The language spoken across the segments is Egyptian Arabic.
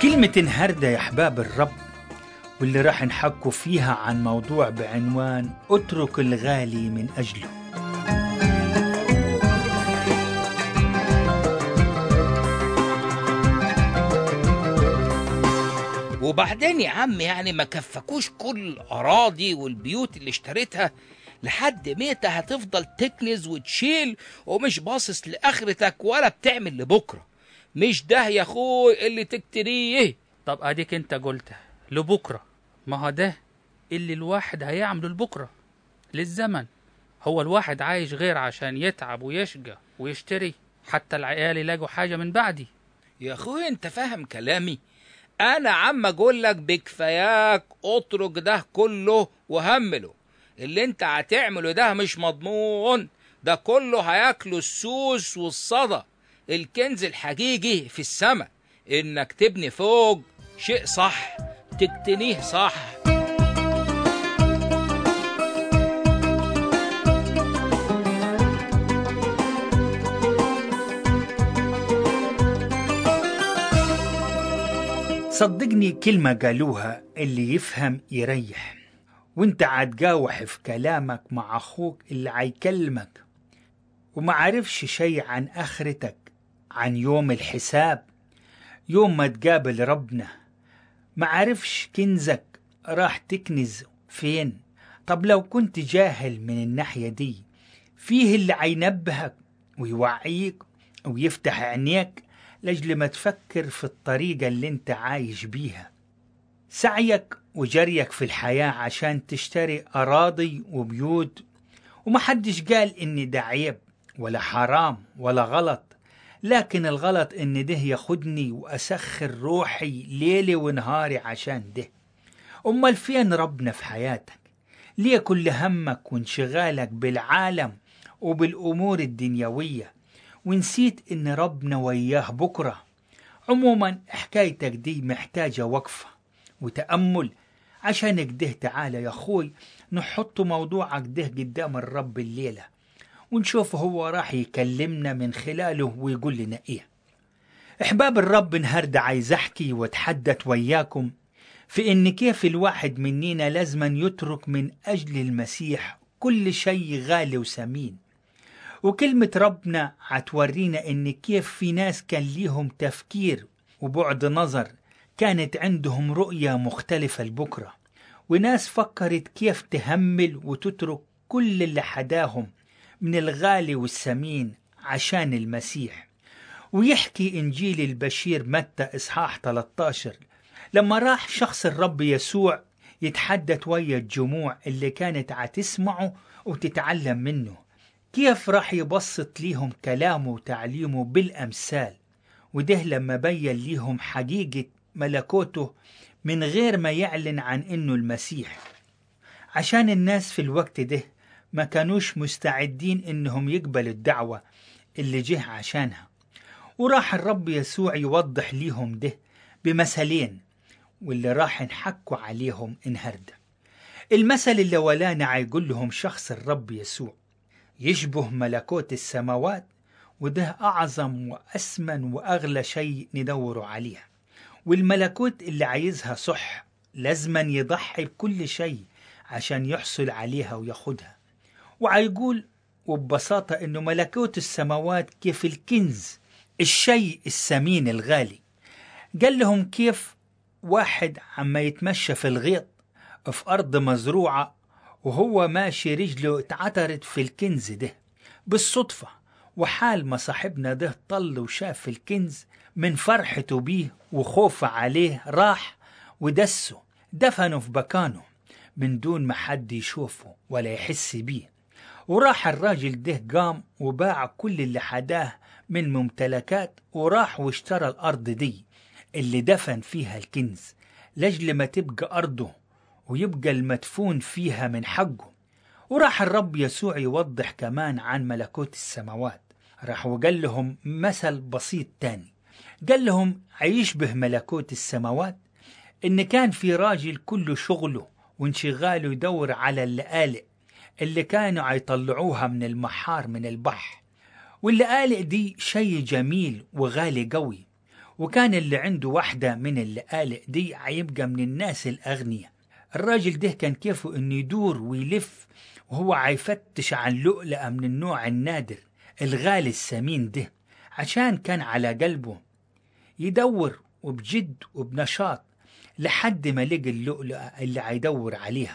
كلمة انهردة يا أحباب الرب واللي راح نحكوا فيها عن موضوع بعنوان اترك الغالي من أجله وبعدين يا عم يعني ما كفكوش كل الأراضي والبيوت اللي اشتريتها لحد متى هتفضل تكنز وتشيل ومش باصص لآخرتك ولا بتعمل لبكرة مش ده يا أخوي اللي تكتريه طب اديك انت قلت لبكره ما هو ده اللي الواحد هيعمله لبكره للزمن هو الواحد عايش غير عشان يتعب ويشقى ويشتري حتى العيال يلاقوا حاجه من بعدي يا أخوي أنت فاهم كلامي أنا عم أقول لك بكفاياك اترك ده كله وهمله اللي أنت هتعمله ده مش مضمون ده كله هياكله السوس والصدى الكنز الحقيقي في السماء إنك تبني فوق شيء صح تكتنيه صح صدقني كلمة قالوها اللي يفهم يريح وانت عتجاوح في كلامك مع أخوك اللي عيكلمك وما عرفش شيء عن آخرتك عن يوم الحساب يوم ما تقابل ربنا ما عرفش كنزك راح تكنز فين طب لو كنت جاهل من الناحية دي فيه اللي عينبهك ويوعيك ويفتح عينيك لأجل ما تفكر في الطريقة اللي انت عايش بيها سعيك وجريك في الحياة عشان تشتري أراضي وبيوت ومحدش قال إن ده عيب ولا حرام ولا غلط لكن الغلط إن ده ياخدني وأسخر روحي ليلي ونهاري عشان ده أمال فين ربنا في حياتك ليه كل همك وانشغالك بالعالم وبالأمور الدنيوية ونسيت إن ربنا وياه بكرة عموما حكايتك دي محتاجة وقفة وتأمل عشان كده تعالى يا أخوي نحط موضوعك ده قدام الرب الليلة ونشوف هو راح يكلمنا من خلاله ويقول لنا إيه إحباب الرب النهاردة عايز أحكي وأتحدث وياكم في إن كيف الواحد مننا لازما يترك من أجل المسيح كل شيء غالي وثمين وكلمة ربنا هتورينا إن كيف في ناس كان ليهم تفكير وبعد نظر كانت عندهم رؤية مختلفة لبكرة وناس فكرت كيف تهمل وتترك كل اللي حداهم من الغالي والثمين عشان المسيح ويحكي إنجيل البشير متى إصحاح 13 لما راح شخص الرب يسوع يتحدث ويا الجموع اللي كانت عتسمعه وتتعلم منه كيف راح يبسط ليهم كلامه وتعليمه بالأمثال وده لما بين ليهم حقيقة ملكوته من غير ما يعلن عن إنه المسيح عشان الناس في الوقت ده ما كانوش مستعدين إنهم يقبلوا الدعوة اللي جه عشانها وراح الرب يسوع يوضح ليهم ده بمثلين واللي راح نحكوا عليهم النهارده المثل اللي ولانا هيقول لهم شخص الرب يسوع يشبه ملكوت السماوات وده أعظم وأسمن وأغلى شيء ندور عليها والملكوت اللي عايزها صح لازما يضحي بكل شيء عشان يحصل عليها وياخدها وعيقول وببساطة إنه ملكوت السماوات كيف الكنز الشيء الثمين الغالي قال لهم كيف واحد عما يتمشى في الغيط في أرض مزروعة وهو ماشي رجله اتعترت في الكنز ده بالصدفة وحال ما صاحبنا ده طل وشاف الكنز من فرحته بيه وخوفه عليه راح ودسه دفنه في مكانه من دون ما حد يشوفه ولا يحس بيه وراح الراجل ده قام وباع كل اللي حداه من ممتلكات وراح واشترى الأرض دي اللي دفن فيها الكنز لجل ما تبقى أرضه ويبقى المدفون فيها من حقه وراح الرب يسوع يوضح كمان عن ملكوت السماوات راح وقال لهم مثل بسيط تاني قال لهم عيشبه ملكوت السماوات إن كان في راجل كل شغله وانشغاله يدور على اللآلئ اللي كانوا عيطلعوها من المحار من البحر واللآلئ دي شيء جميل وغالي قوي وكان اللي عنده واحدة من اللقالق دي هيبقى من الناس الأغنياء الراجل ده كان كيفه إنه يدور ويلف وهو عيفتش عن لؤلؤة من النوع النادر الغالي الثمين ده عشان كان على قلبه يدور وبجد وبنشاط لحد ما لقى اللؤلؤة اللي هيدور عليها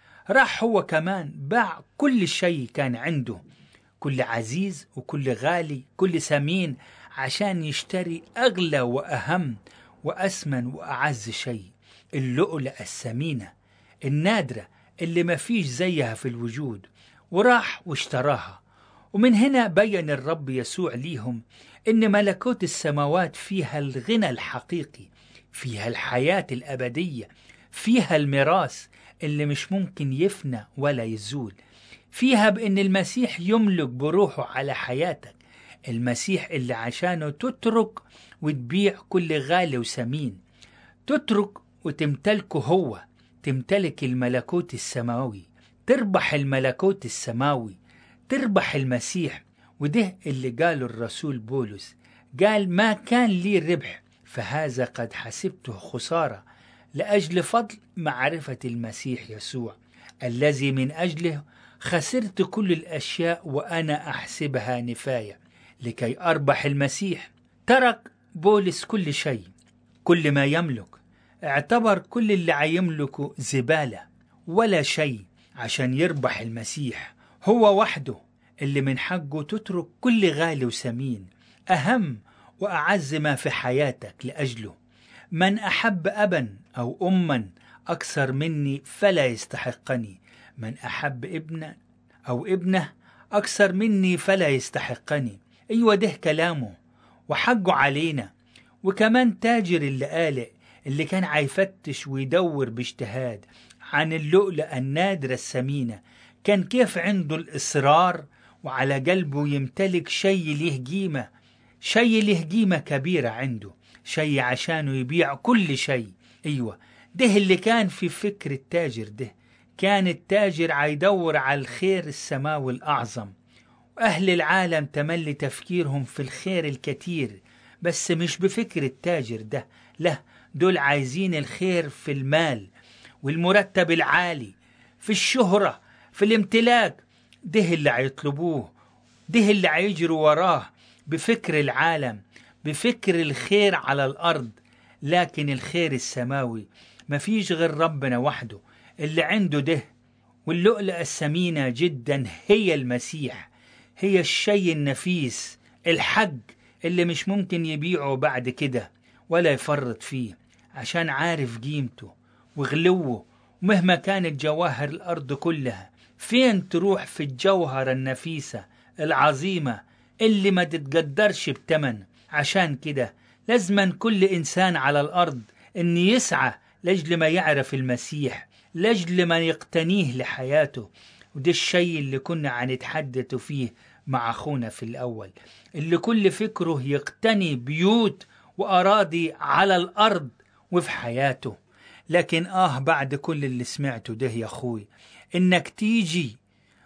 راح هو كمان باع كل شيء كان عنده كل عزيز وكل غالي كل ثمين عشان يشتري أغلى وأهم وأثمن وأعز شيء اللؤلؤة الثمينة النادرة اللي ما فيش زيها في الوجود وراح واشتراها ومن هنا بين الرب يسوع ليهم إن ملكوت السماوات فيها الغنى الحقيقي فيها الحياة الأبدية فيها الميراث اللي مش ممكن يفنى ولا يزول فيها بأن المسيح يملك بروحه على حياتك المسيح اللي عشانه تترك وتبيع كل غالي وثمين تترك وتمتلكه هو تمتلك الملكوت السماوي تربح الملكوت السماوي تربح المسيح وده اللي قاله الرسول بولس قال ما كان لي ربح فهذا قد حسبته خسارة لأجل فضل معرفة المسيح يسوع الذي من أجله خسرت كل الأشياء وأنا أحسبها نفاية لكي أربح المسيح ترك بولس كل شيء كل ما يملك اعتبر كل اللي عيملكه زبالة ولا شيء عشان يربح المسيح هو وحده اللي من حقه تترك كل غالي وثمين أهم وأعز ما في حياتك لأجله من أحب أبا أو أما أكثر مني فلا يستحقني من أحب ابنا أو ابنه أكثر مني فلا يستحقني أيوة ده كلامه وحقه علينا وكمان تاجر اللي قالق اللي كان عيفتش ويدور باجتهاد عن اللؤلؤة النادرة الثمينة كان كيف عنده الإصرار وعلى قلبه يمتلك شيء له قيمة شيء له قيمة كبيرة عنده شيء عشانه يبيع كل شيء أيوة ده اللي كان في فكر التاجر ده كان التاجر عيدور على الخير السماوي الأعظم وأهل العالم تملي تفكيرهم في الخير الكتير بس مش بفكر التاجر ده لا دول عايزين الخير في المال والمرتب العالي في الشهرة في الامتلاك ده اللي عيطلبوه ده اللي عيجروا وراه بفكر العالم بفكر الخير على الأرض لكن الخير السماوي مفيش غير ربنا وحده اللي عنده ده واللؤلؤة الثمينة جدا هي المسيح هي الشيء النفيس الحق اللي مش ممكن يبيعه بعد كده ولا يفرط فيه عشان عارف قيمته وغلوه ومهما كانت جواهر الأرض كلها فين تروح في الجوهرة النفيسة العظيمة اللي ما تتقدرش بتمن عشان كده لازما كل إنسان على الأرض إن يسعى لأجل ما يعرف المسيح لأجل ما يقتنيه لحياته وده الشيء اللي كنا عنتحدث فيه مع أخونا في الأول اللي كل فكره يقتني بيوت وأراضي على الأرض وفي حياته لكن آه بعد كل اللي سمعته ده يا أخوي إنك تيجي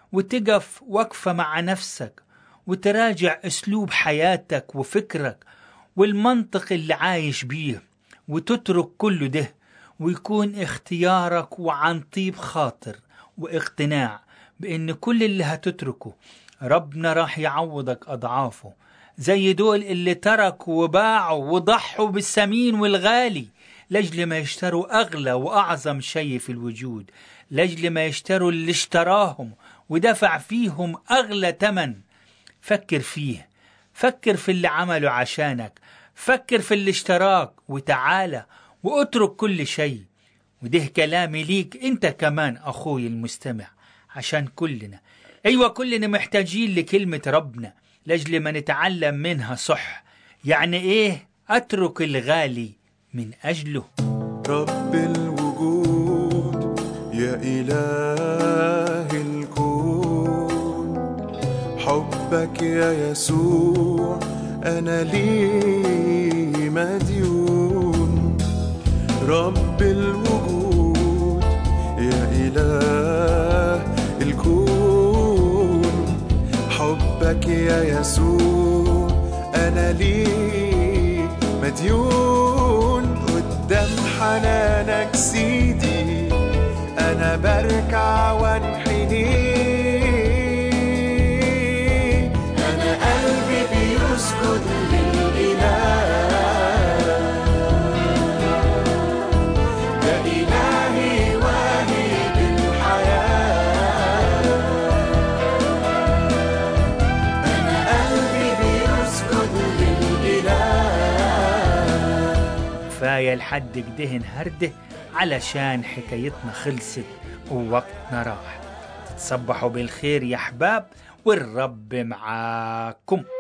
وتقف وقفة مع نفسك وتراجع أسلوب حياتك وفكرك والمنطق اللي عايش بيه وتترك كل ده ويكون اختيارك وعن طيب خاطر واقتناع بأن كل اللي هتتركه ربنا راح يعوضك أضعافه زي دول اللي تركوا وباعوا وضحوا بالثمين والغالي لجل ما يشتروا أغلى وأعظم شيء في الوجود لجل ما يشتروا اللي اشتراهم ودفع فيهم أغلى تمن فكر فيه فكر في اللي عمله عشانك فكر في اللي اشتراك وتعالى واترك كل شيء وده كلامي ليك انت كمان اخوي المستمع عشان كلنا ايوه كلنا محتاجين لكلمة ربنا لاجل ما نتعلم منها صح يعني ايه اترك الغالي من اجله رب الوجود يا إله الكون حبك يا يسوع أنا لي مديون رب الوجود يا إله الكون حبك يا يسوع أنا لي مديون قدام حنانك سيدي أنا بركع وانحني أنا قلبي بيسجد للإله ده إلهي واهب الحياة أنا قلبي بيسجد للإله كفاية لحد كده نهرده علشان حكايتنا خلصت ووقتنا راح تصبحوا بالخير يا أحباب والرب معاكم